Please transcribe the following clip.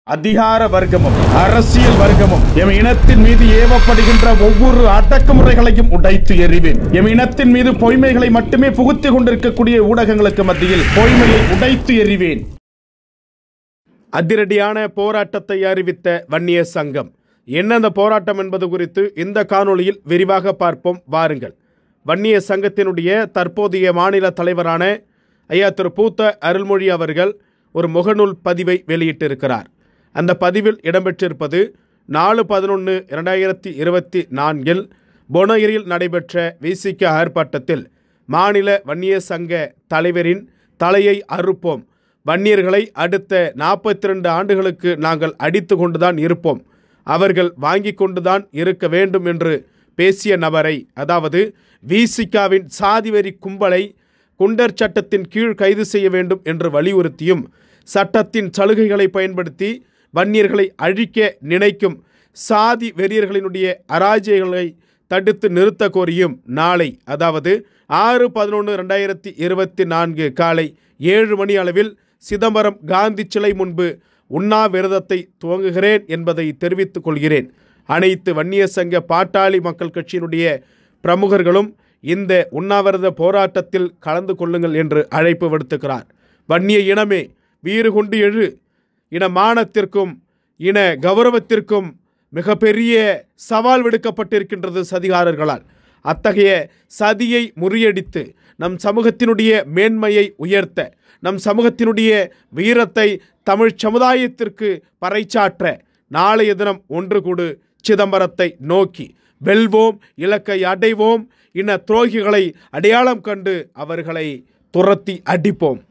அதிகார வர்க்கமும் அரசியல் வர்க்கமும் எம் இனத்தின் மீது ஏவப்படுகின்ற ஒவ்வொரு அடக்குமுறைகளையும் உடைத்து எறிவேன் எம் இனத்தின் மீது பொய்மைகளை மட்டுமே புகுத்திக் கொண்டிருக்கக்கூடிய ஊடகங்களுக்கு மத்தியில் பொய்மையை உடைத்து எறிவேன் அதிரடியான போராட்டத்தை அறிவித்த வன்னிய சங்கம் என்ன அந்த போராட்டம் என்பது குறித்து இந்த காணொளியில் விரிவாக பார்ப்போம் வாருங்கள் வன்னிய சங்கத்தினுடைய தற்போதைய மாநில தலைவரான ஐயா திரு பூத்த அருள்மொழி அவர்கள் ஒரு முகநூல் பதிவை வெளியிட்டிருக்கிறார் அந்த பதிவில் இடம்பெற்றிருப்பது நாலு பதினொன்று இரண்டாயிரத்தி இருபத்தி நான்கில் பொனகிரியில் நடைபெற்ற விசிக ஆர்ப்பாட்டத்தில் மாநில வன்னிய சங்க தலைவரின் தலையை அறுப்போம் வன்னியர்களை அடுத்த நாற்பத்தி ரெண்டு ஆண்டுகளுக்கு நாங்கள் அடித்து கொண்டுதான் இருப்போம் அவர்கள் வாங்கி கொண்டுதான் இருக்க வேண்டும் என்று பேசிய நபரை அதாவது விசிகாவின் சாதிவெறி கும்பலை குண்டர் சட்டத்தின் கீழ் கைது செய்ய வேண்டும் என்று வலியுறுத்தியும் சட்டத்தின் சலுகைகளை பயன்படுத்தி வன்னியர்களை அழிக்க நினைக்கும் சாதி வெறியர்களினுடைய அராஜ்யங்களை தடுத்து நிறுத்த கோரியும் நாளை அதாவது ஆறு பதினொன்று ரெண்டாயிரத்தி இருபத்தி நான்கு காலை ஏழு மணி அளவில் சிதம்பரம் காந்தி சிலை முன்பு உண்ணாவிரதத்தை துவங்குகிறேன் என்பதை தெரிவித்துக் கொள்கிறேன் அனைத்து வன்னிய சங்க பாட்டாளி மக்கள் கட்சியினுடைய பிரமுகர்களும் இந்த உண்ணாவிரத போராட்டத்தில் கலந்து கொள்ளுங்கள் என்று அழைப்பு விடுத்துக்கிறார் வன்னிய இனமே வீறு கொண்டு எழு இன மானத்திற்கும் இன கௌரவத்திற்கும் மிகப்பெரிய சவால் விடுக்கப்பட்டிருக்கின்றது சதிகாரர்களால் அத்தகைய சதியை முறியடித்து நம் சமூகத்தினுடைய மேன்மையை உயர்த்த நம் சமூகத்தினுடைய வீரத்தை தமிழ் சமுதாயத்திற்கு பறைச்சாற்ற நாளைய தினம் ஒன்று கூடு சிதம்பரத்தை நோக்கி வெல்வோம் இலக்கை அடைவோம் இன துரோகிகளை அடையாளம் கண்டு அவர்களை துரத்தி அடிப்போம்